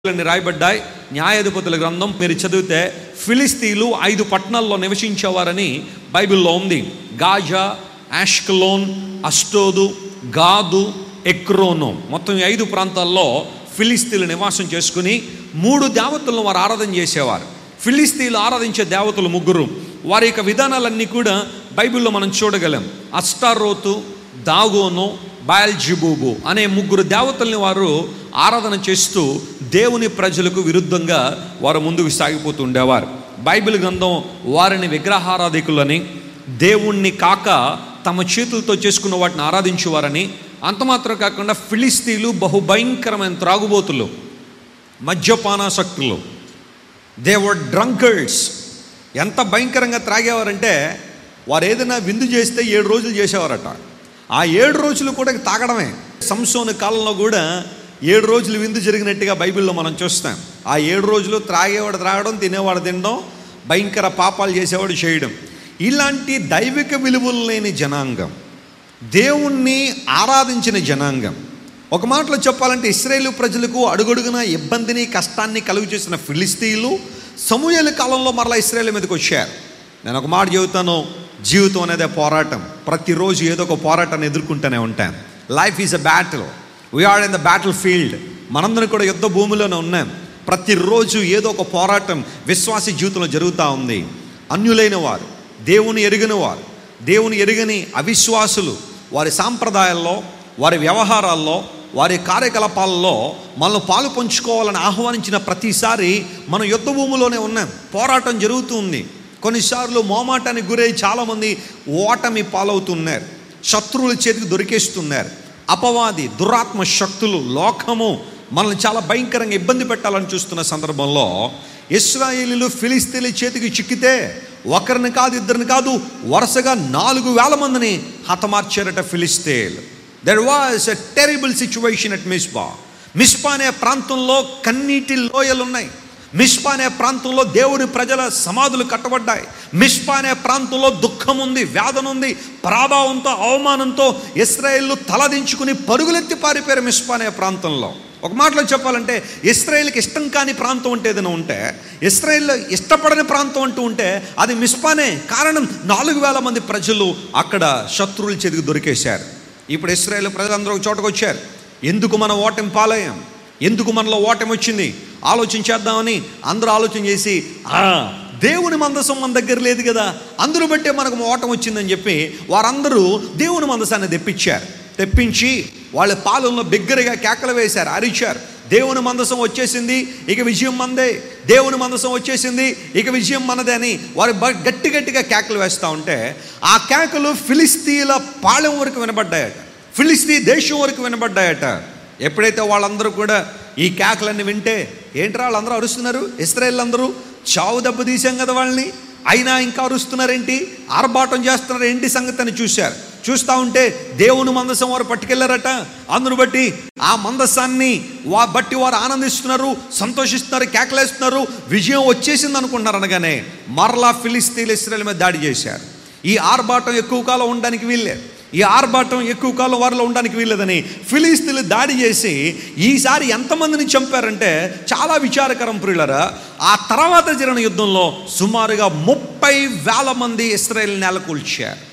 అని రాయబడ్డాయి న్యాయాధిపతుల గ్రంథం మీరు చదివితే ఫిలిస్తీన్లు ఐదు పట్టణాల్లో నివసించేవారని బైబిల్లో ఉంది గాజా యాష్కలోన్ అస్టోదు గాదు ఎక్రోను మొత్తం ఈ ఐదు ప్రాంతాల్లో ఫిలిస్తీన్లు నివాసం చేసుకుని మూడు దేవతలను వారు ఆరాధన చేసేవారు ఫిలిస్తీన్లు ఆరాధించే దేవతలు ముగ్గురు వారి యొక్క విధానాలన్నీ కూడా బైబిల్లో మనం చూడగలం అస్టారోతు దాగోను బాయల్జిబూబు అనే ముగ్గురు దేవతల్ని వారు ఆరాధన చేస్తూ దేవుని ప్రజలకు విరుద్ధంగా వారు ముందుకు సాగిపోతూ ఉండేవారు బైబిల్ గ్రంథం వారిని విగ్రహారాధికులని దేవుణ్ణి కాక తమ చేతులతో చేసుకున్న వాటిని ఆరాధించేవారని అంత మాత్రం కాకుండా ఫిలిస్తీన్లు బహుభయంకరమైన త్రాగుబోతులు మద్యపానాసక్తులు దేవర్ డ్రంకర్డ్స్ ఎంత భయంకరంగా త్రాగేవారంటే వారు ఏదైనా విందు చేస్తే ఏడు రోజులు చేసేవారట ఆ ఏడు రోజులు కూడా తాగడమే సంసోని కాలంలో కూడా ఏడు రోజులు విందు జరిగినట్టుగా బైబిల్లో మనం చూస్తాం ఆ ఏడు రోజులు త్రాగేవాడు త్రాగడం తినేవాడు తినడం భయంకర పాపాలు చేసేవాడు చేయడం ఇలాంటి దైవిక విలువలు లేని జనాంగం దేవుణ్ణి ఆరాధించిన జనాంగం ఒక మాటలో చెప్పాలంటే ఇస్రాయేలు ప్రజలకు అడుగడుగున ఇబ్బందిని కష్టాన్ని కలుగు చేసిన ఫిలిస్తీన్లు సమూహల కాలంలో మరలా ఇస్రాయేల్ మీదకి వచ్చారు నేను ఒక మాట చెబుతాను జీవితం అనేది పోరాటం ప్రతిరోజు ఏదో ఒక పోరాటాన్ని ఎదుర్కొంటూనే ఉంటాం life is a battle we are in the battle field మనందరం కూడా యుద్ధ భూమిలోనే ఉన్నాం ప్రతిరోజు ఏదో ఒక పోరాటం విశ్వాస జీవితంలో జరుగుతూ ఉంది అన్యులైన వారు దేవుని ఎరిగిన వారు దేవుని ఎరుగని అవిశ్వాసులు వారి సాంప్రదాయాల్లో వారి వ్యవహారాల్లో వారి కార్యకలాపాలలో మనల్ని పాలు పంచుకోవాలని ఆహ్వానించిన ప్రతిసారి మనం యుద్ధ భూమిలోనే ఉన్నాం పోరాటం జరుగుతూ ఉంది కొన్నిసార్లు మోమాటానికి గురై చాలామంది ఓటమి పాలవుతున్నారు శత్రువుల చేతికి దొరికేస్తున్నారు అపవాది దురాత్మ శక్తులు లోకము మనల్ని చాలా భయంకరంగా ఇబ్బంది పెట్టాలని చూస్తున్న సందర్భంలో ఇస్రాయేలీలు ఫిలిస్తీన్ల చేతికి చిక్కితే ఒకరిని కాదు ఇద్దరిని కాదు వరుసగా నాలుగు వేల మందిని హతమార్చారట ఫిలిస్తీన్ there was a terrible situation at Mizpah Mizpah అనే ప్రాంతంలో కన్నీటి లోయలు ఉన్నాయి మిస్పా అనే ప్రాంతంలో దేవుని ప్రజల సమాధులు కట్టబడ్డాయి మిస్పా అనే ప్రాంతంలో దుఃఖం ఉంది వేదన ఉంది ప్రాభావంతో అవమానంతో ఇస్రాయేళ్లు తలదించుకుని పరుగులెత్తి పారిపోయారు మిస్పా అనే ప్రాంతంలో ఒక మాటలో చెప్పాలంటే ఇస్రాయేల్కి ఇష్టం కాని ప్రాంతం అంటే ఏదైనా ఉంటే ఇస్రాయేల్లో ఇష్టపడని ప్రాంతం అంటూ ఉంటే అది మిస్పానే కారణం నాలుగు వేల మంది ప్రజలు అక్కడ శత్రువుల చేతికి దొరికేశారు ఇప్పుడు ఇస్రాయేల్ ప్రజలందరూ ఒక చోటకు వచ్చారు ఎందుకు మన ఓటమి పాలయ్యాం ఎందుకు మనలో ఓటమి వచ్చింది ఆలోచించేద్దామని అందరూ ఆలోచన చేసి "ఆ, దేవుని మందసం మన దగ్గర లేదు కదా అందరూ బట్టే మనకు ఓటం వచ్చిందని చెప్పి వారందరూ దేవుని మందసాన్ని తెప్పించారు తెప్పించి వాళ్ళ పాలనలో బిగ్గరగా కేకలు వేశారు అరిచారు దేవుని మందసం వచ్చేసింది ఇక విజయం మందే దేవుని మందసం వచ్చేసింది ఇక విజయం మనదే అని వారు బ- గట్టి గట్టిగా కేకలు వేస్తూ ఉంటే ఆ కేకలు ఫిలిస్తీన్ల పాళెం వరకు వినబడ్డాయట ఫిలిస్తీ దేశం వరకు వినబడ్డాయట ఎప్పుడైతే వాళ్ళందరూ కూడా ఈ కేకలన్నీ వింటే ఏంట్రా వాళ్ళందరూ అరుస్తున్నారు ఇస్రాయేల్ అందరూ చావు దెబ్బ తీసాం కదా వాళ్ళని అయినా ఇంకా అరుస్తున్నారేంటి ఆర్భాటం చేస్తున్నారు ఏంటి సంగతి అని చూశారు చూస్తూ ఉంటే దేవుని మందసం వారు పట్టుకెళ్లారట అందును బట్టి ఆ మందసాన్ని వా బట్టి వారు ఆనందిస్తున్నారు సంతోషిస్తున్నారు కేకలేస్తున్నారు విజయం వచ్చేసింది అనుకుంటున్నారు అనగానే మరలా ఫిలిస్తీన్ ఇస్రాయల్ మీద దాడి చేశారు ఈ ఆర్భాటం ఎక్కువ కాలం ఉండడానికి వీల్లేదు ఈ ఆర్భాటం ఎక్కువ కాలం వారిలో ఉండడానికి వీల్లేదని ఫిలిస్తీన్లు దాడి చేసి ఈసారి ఎంతమందిని చంపారంటే చాలా విచారకరం ప్రియులరా ఆ తర్వాత జరిగిన యుద్ధంలో సుమారుగా ముప్పై వేల మంది ఇస్రాయేల్ నెలకూల్చారు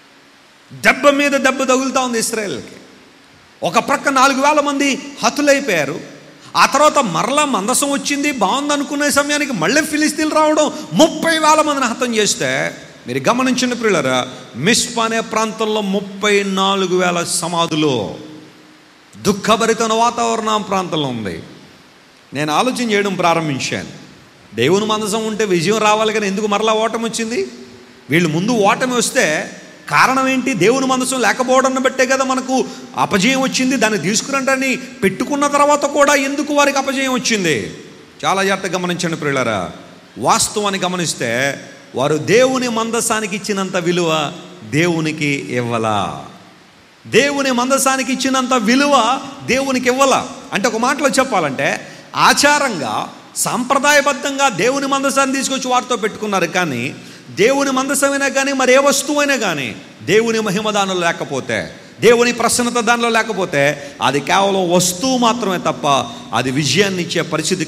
దెబ్బ మీద దెబ్బ తగులుతా ఉంది ఇస్రాయేల్కి ఒక ప్రక్క నాలుగు వేల మంది హతులైపోయారు ఆ తర్వాత మరలా మందసం వచ్చింది బాగుంది అనుకునే సమయానికి మళ్ళీ ఫిలిస్తీన్లు రావడం ముప్పై వేల మందిని హతం చేస్తే మీరు గమనించిన ప్రియులరా మిస్పా అనే ప్రాంతంలో ముప్పై నాలుగు వేల సమాధులు దుఃఖభరితమైన వాతావరణం ఆ ప్రాంతంలో ఉంది నేను ఆలోచన చేయడం ప్రారంభించాను దేవుని మందసం ఉంటే విజయం రావాలి కానీ ఎందుకు మరలా ఓటమి వచ్చింది వీళ్ళు ముందు ఓటమి వస్తే కారణం ఏంటి దేవుని మందసం లేకపోవడం బట్టే కదా మనకు అపజయం వచ్చింది దాన్ని తీసుకురంటని పెట్టుకున్న తర్వాత కూడా ఎందుకు వారికి అపజయం వచ్చింది చాలా జాగ్రత్తగా గమనించండి ప్రియులరా వాస్తవాన్ని గమనిస్తే వారు దేవుని మందసానికి ఇచ్చినంత విలువ దేవునికి ఇవ్వలా దేవుని మందసానికి ఇచ్చినంత విలువ దేవునికి ఇవ్వాల అంటే ఒక మాటలో చెప్పాలంటే ఆచారంగా సాంప్రదాయబద్ధంగా దేవుని మందసాన్ని తీసుకొచ్చి వారితో పెట్టుకున్నారు కానీ దేవుని మందసమైనా కానీ మరి ఏ వస్తువైనా కానీ దేవుని మహిమదానం లేకపోతే దేవుని ప్రసన్నత దానిలో లేకపోతే అది కేవలం వస్తువు మాత్రమే తప్ప అది విజయాన్ని ఇచ్చే పరిస్థితి